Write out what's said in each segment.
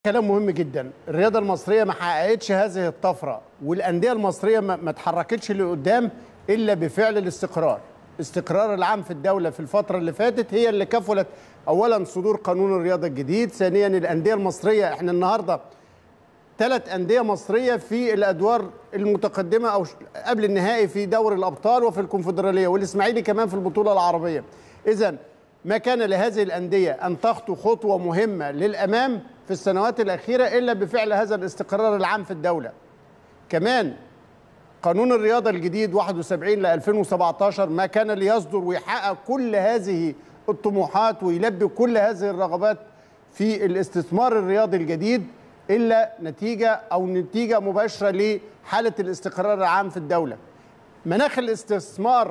كلام مهم جدا الرياضه المصريه ما حققتش هذه الطفره والانديه المصريه ما ما اتحركتش لقدام الا بفعل الاستقرار استقرار العام في الدوله في الفتره اللي فاتت هي اللي كفلت اولا صدور قانون الرياضه الجديد ثانيا الانديه المصريه احنا النهارده ثلاث أندية مصرية في الأدوار المتقدمة أو قبل النهائي في دوري الأبطال وفي الكونفدرالية والإسماعيلي كمان في البطولة العربية إذا ما كان لهذه الأندية أن تخطو خطوة مهمة للأمام في السنوات الأخيرة إلا بفعل هذا الاستقرار العام في الدولة كمان قانون الرياضة الجديد 71 ل 2017 ما كان ليصدر ويحقق كل هذه الطموحات ويلبي كل هذه الرغبات في الاستثمار الرياضي الجديد الا نتيجه او نتيجه مباشره لحاله الاستقرار العام في الدوله. مناخ الاستثمار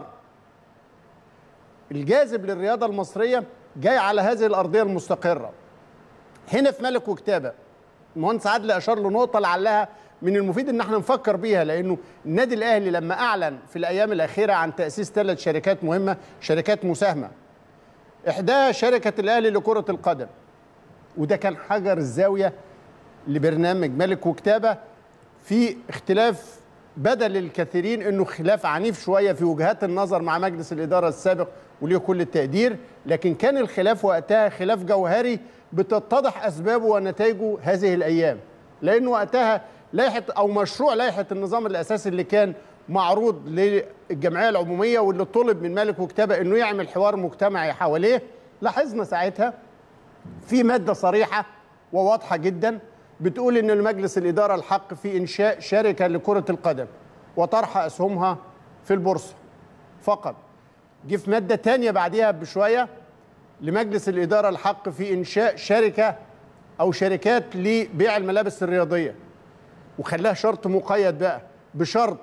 الجاذب للرياضه المصريه جاي على هذه الارضيه المستقره. هنا في ملك وكتابه المهندس عادل اشار لنقطه لعلها من المفيد ان احنا نفكر بيها لانه النادي الاهلي لما اعلن في الايام الاخيره عن تاسيس ثلاث شركات مهمه شركات مساهمه. احداها شركه الاهلي لكره القدم. وده كان حجر الزاويه لبرنامج ملك وكتابه في اختلاف بدا للكثيرين انه خلاف عنيف شويه في وجهات النظر مع مجلس الاداره السابق وليه كل التقدير لكن كان الخلاف وقتها خلاف جوهري بتتضح اسبابه ونتائجه هذه الايام لانه وقتها لائحه او مشروع لائحه النظام الاساسي اللي كان معروض للجمعيه العموميه واللي طلب من مالك وكتابه انه يعمل حوار مجتمعي حواليه لاحظنا ساعتها في ماده صريحه وواضحه جدا بتقول ان المجلس الاداره الحق في انشاء شركه لكره القدم وطرح اسهمها في البورصه فقط جه في ماده تانية بعديها بشويه لمجلس الاداره الحق في انشاء شركه او شركات لبيع الملابس الرياضيه وخلاها شرط مقيد بقى بشرط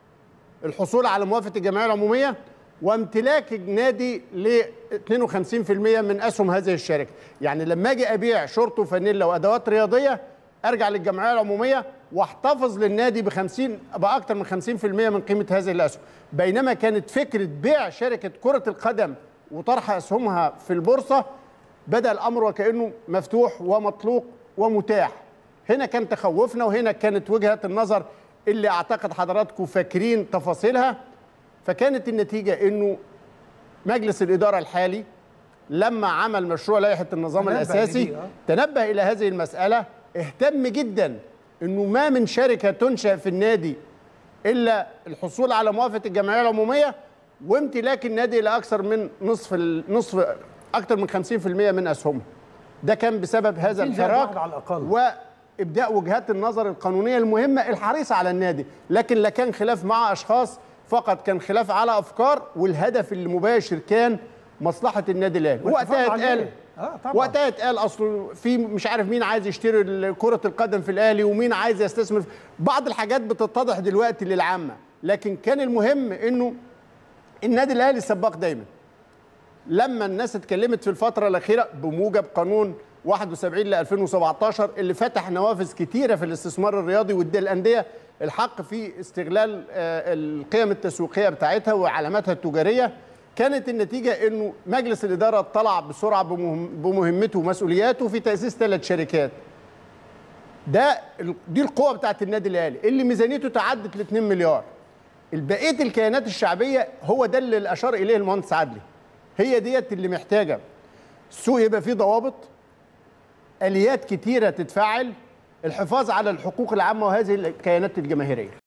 الحصول على موافقه الجمعيه العموميه وامتلاك النادي ل 52% من اسهم هذه الشركه، يعني لما اجي ابيع شورت وفانيلا وادوات رياضيه ارجع للجمعيه العموميه واحتفظ للنادي ب 50 باكثر من 50% من قيمه هذه الاسهم، بينما كانت فكره بيع شركه كره القدم وطرح اسهمها في البورصه بدا الامر وكانه مفتوح ومطلوق ومتاح. هنا كان تخوفنا وهنا كانت وجهه النظر اللي اعتقد حضراتكم فاكرين تفاصيلها فكانت النتيجه انه مجلس الاداره الحالي لما عمل مشروع لائحه النظام تنبه الاساسي لدي، آه. تنبه الى هذه المساله اهتم جدا انه ما من شركه تنشا في النادي الا الحصول على موافقه الجمعيه العموميه وامتلاك النادي لاكثر من نصف النصف اكثر من 50% من اسهمه ده كان بسبب هذا 50 زائد الحراك واحد على الأقل. وابداء وجهات النظر القانونيه المهمه الحريصه على النادي لكن لا كان خلاف مع اشخاص فقط كان خلاف على افكار والهدف المباشر كان مصلحه النادي الاهلي والحفاظ وقتها عليه. اتقال آه، طبعاً. وقتها اتقال اصل في مش عارف مين عايز يشتري كره القدم في الاهلي ومين عايز يستثمر في- بعض الحاجات بتتضح دلوقتي للعامه لكن كان المهم انه النادي الاهلي سباق دايما لما الناس اتكلمت في الفترة الأخيرة بموجب قانون 71 ل 2017 اللي فتح نوافذ كتيرة في الاستثمار الرياضي وادى الأندية الحق في استغلال آه، القيم التسويقية بتاعتها وعلاماتها التجارية كانت النتيجة انه مجلس الإدارة اطلع بسرعة بمهم- بمهمته ومسؤولياته في تأسيس ثلاث شركات ده ال- دي القوة بتاعت النادي الأهلي اللي ميزانيته تعدت ل 2 مليار البقيه الكيانات الشعبيه هو ده اللي اشار اليه المهندس عدلي هي ديت اللي محتاجه السوق يبقى فيه ضوابط اليات كتيره تتفعل الحفاظ على الحقوق العامه وهذه الكيانات الجماهيريه